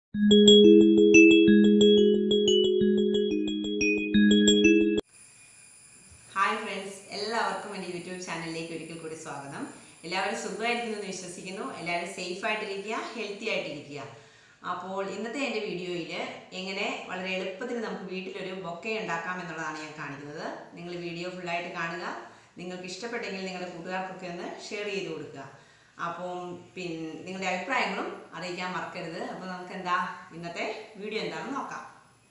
hi friends എല്ലാവർക്കും എൻ്റെ YouTube ചാനലിലേക്ക് ഒരിക്കൽ കൂടി സ്വാഗതം എല്ലാവരും സുഖമായിരിക്കുന്നു എന്ന് വിശ്വസിക്കുന്നു എല്ലാവരും സേഫ് ആയിട്ടിരിക്കുക ഹെൽത്തി ആയിട്ടിരിക്കുക അപ്പോൾ ഇന്നത്തെ എൻ്റെ വീഡിയോയിൽ എങ്ങനെ വളരെ എളുപ്പത്തിൽ നമുക്ക് വീട്ടിലൊരു ബൊക്കെ ഉണ്ടാക്കാം എന്നുള്ളതാണ് ഞാൻ കാണിക്കുന്നത് നിങ്ങൾ വീഡിയോ ഫുള്ളായിട്ട് കാണുക നിങ്ങൾക്ക് ഇഷ്ടപ്പെട്ടെങ്കിൽ നിങ്ങളുടെ കൂട്ടുകാർക്കൊക്കെ ഒന്ന് ഷെയർ ചെയ്ത് കൊടുക്കുക അപ്പം പിന്നെ നിങ്ങളുടെ അഭിപ്രായങ്ങളും അറിയിക്കാൻ മറക്കരുത് അപ്പോൾ നമുക്ക് എന്താ ഇന്നത്തെ വീഡിയോ എന്താണെന്ന് നോക്കാം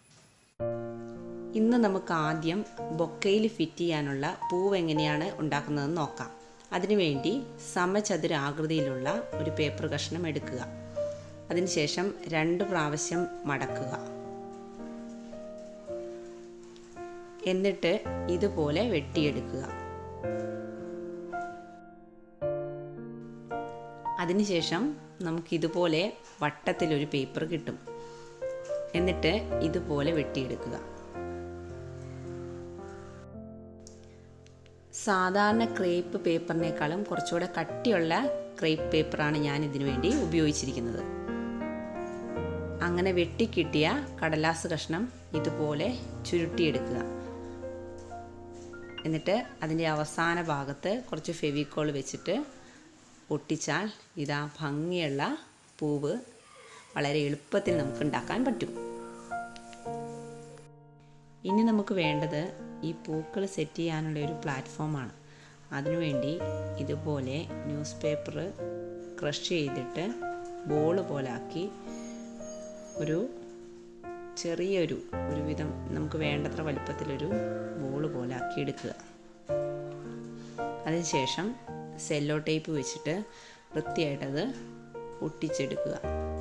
ഇന്ന് നമുക്ക് ആദ്യം ബൊക്കയിൽ ഫിറ്റ് ചെയ്യാനുള്ള പൂവ് എങ്ങനെയാണ് ഉണ്ടാക്കുന്നതെന്ന് നോക്കാം അതിനുവേണ്ടി സമചതുരാകൃതിയിലുള്ള ഒരു പേപ്പർ കഷ്ണം എടുക്കുക അതിനുശേഷം രണ്ട് പ്രാവശ്യം മടക്കുക എന്നിട്ട് ഇതുപോലെ വെട്ടിയെടുക്കുക അതിനുശേഷം നമുക്കിതുപോലെ വട്ടത്തിലൊരു പേപ്പർ കിട്ടും എന്നിട്ട് ഇതുപോലെ വെട്ടിയെടുക്കുക സാധാരണ ക്രേപ്പ് പേപ്പറിനേക്കാളും കുറച്ചുകൂടെ കട്ടിയുള്ള ക്രേപ്പ് പേപ്പറാണ് ഞാൻ ഇതിനു വേണ്ടി ഉപയോഗിച്ചിരിക്കുന്നത് അങ്ങനെ വെട്ടിക്കിട്ടിയ കടലാസ് കഷ്ണം ഇതുപോലെ ചുരുട്ടിയെടുക്കുക എന്നിട്ട് അതിൻ്റെ അവസാന ഭാഗത്ത് കുറച്ച് ഫെവിക്കോൾ വെച്ചിട്ട് ഒട്ടിച്ചാൽ ഇതാ ഭംഗിയുള്ള പൂവ് വളരെ എളുപ്പത്തിൽ നമുക്ക് ഉണ്ടാക്കാൻ പറ്റും ഇനി നമുക്ക് വേണ്ടത് ഈ പൂക്കൾ സെറ്റ് ചെയ്യാനുള്ള ഒരു പ്ലാറ്റ്ഫോമാണ് അതിനുവേണ്ടി ഇതുപോലെ ന്യൂസ് പേപ്പർ ക്രഷ് ചെയ്തിട്ട് ബോൾ പോലെ ആക്കി ഒരു ചെറിയൊരു ഒരുവിധം നമുക്ക് വേണ്ടത്ര വലിപ്പത്തിലൊരു ബോൾ പോലെ ആക്കി എടുക്കുക അതിനുശേഷം സെല്ലോ ടേപ്പ് വെച്ചിട്ട് വൃത്തിയായിട്ടത് ഒട്ടിച്ചെടുക്കുക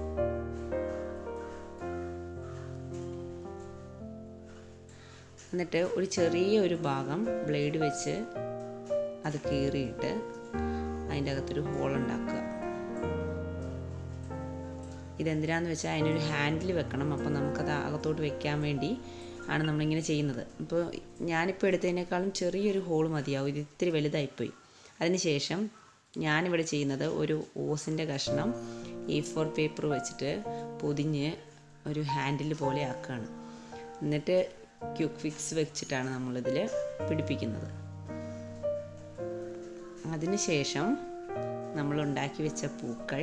എന്നിട്ട് ഒരു ചെറിയ ഒരു ഭാഗം ബ്ലേഡ് വെച്ച് അത് കീറിയിട്ട് അതിൻ്റെ അകത്തൊരു ഹോൾ ഉണ്ടാക്കുക ഇതെന്തിനാന്ന് വെച്ചാൽ അതിനൊരു ഹാൻഡിൽ വെക്കണം അപ്പോൾ നമുക്കത് അകത്തോട്ട് വെക്കാൻ വേണ്ടി ആണ് നമ്മളിങ്ങനെ ചെയ്യുന്നത് ഇപ്പോൾ ഞാനിപ്പോൾ എടുത്തതിനേക്കാളും ചെറിയൊരു ഹോൾ മതിയാവും ഇത് ഇത്തിരി വലുതായിപ്പോയി അതിനുശേഷം ഞാനിവിടെ ചെയ്യുന്നത് ഒരു ഓസിൻ്റെ കഷ്ണം എ ഫോർ പേപ്പർ വെച്ചിട്ട് പൊതിഞ്ഞ് ഒരു ഹാൻഡിൽ പോലെ ആക്കുകയാണ് എന്നിട്ട് ക്യുക്ക് ഫിക്സ് വെച്ചിട്ടാണ് നമ്മളിതിൽ പിടിപ്പിക്കുന്നത് അതിനുശേഷം നമ്മൾ ഉണ്ടാക്കി വെച്ച പൂക്കൾ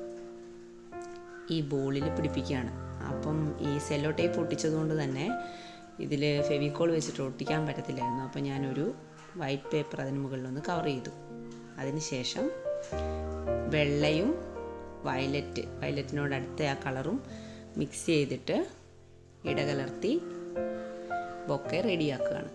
ഈ ബോളിൽ പിടിപ്പിക്കുകയാണ് അപ്പം ഈ സെല്ലോ ടേപ്പ് ഒട്ടിച്ചതുകൊണ്ട് തന്നെ ഇതിൽ ഫെവിക്കോൾ വെച്ചിട്ട് ഒട്ടിക്കാൻ പറ്റത്തില്ലായിരുന്നു അപ്പോൾ ഞാനൊരു വൈറ്റ് പേപ്പർ അതിന് മുകളിലൊന്ന് കവർ ചെയ്തു അതിനുശേഷം വെള്ളയും വയലറ്റ് വയലറ്റിനോട് അടുത്ത ആ കളറും മിക്സ് ചെയ്തിട്ട് ഇടകലർത്തി ബൊക്കെ റെഡിയാക്കുകയാണ്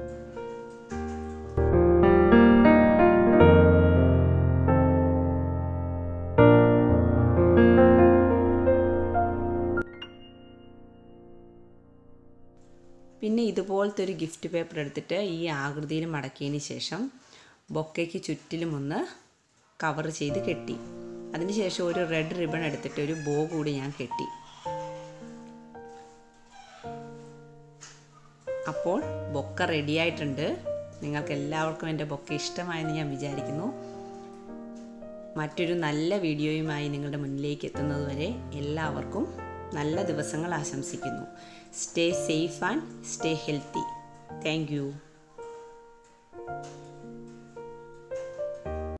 പിന്നെ ഇതുപോലത്തെ ഒരു ഗിഫ്റ്റ് പേപ്പർ എടുത്തിട്ട് ഈ ആകൃതിയിൽ മടക്കിയതിന് ശേഷം ബൊക്കയ്ക്ക് ചുറ്റിലും ഒന്ന് കവർ ചെയ്ത് കെട്ടി അതിനുശേഷം ഒരു റെഡ് റിബൺ എടുത്തിട്ട് ഒരു ബോ കൂടി ഞാൻ കെട്ടി അപ്പോൾ ബൊക്ക റെഡിയായിട്ടുണ്ട് നിങ്ങൾക്ക് എല്ലാവർക്കും എൻ്റെ ബൊക്ക ഇഷ്ടമായെന്ന് ഞാൻ വിചാരിക്കുന്നു മറ്റൊരു നല്ല വീഡിയോയുമായി നിങ്ങളുടെ മുന്നിലേക്ക് എത്തുന്നതുവരെ എല്ലാവർക്കും നല്ല ദിവസങ്ങൾ ആശംസിക്കുന്നു stay safe and stay healthy thank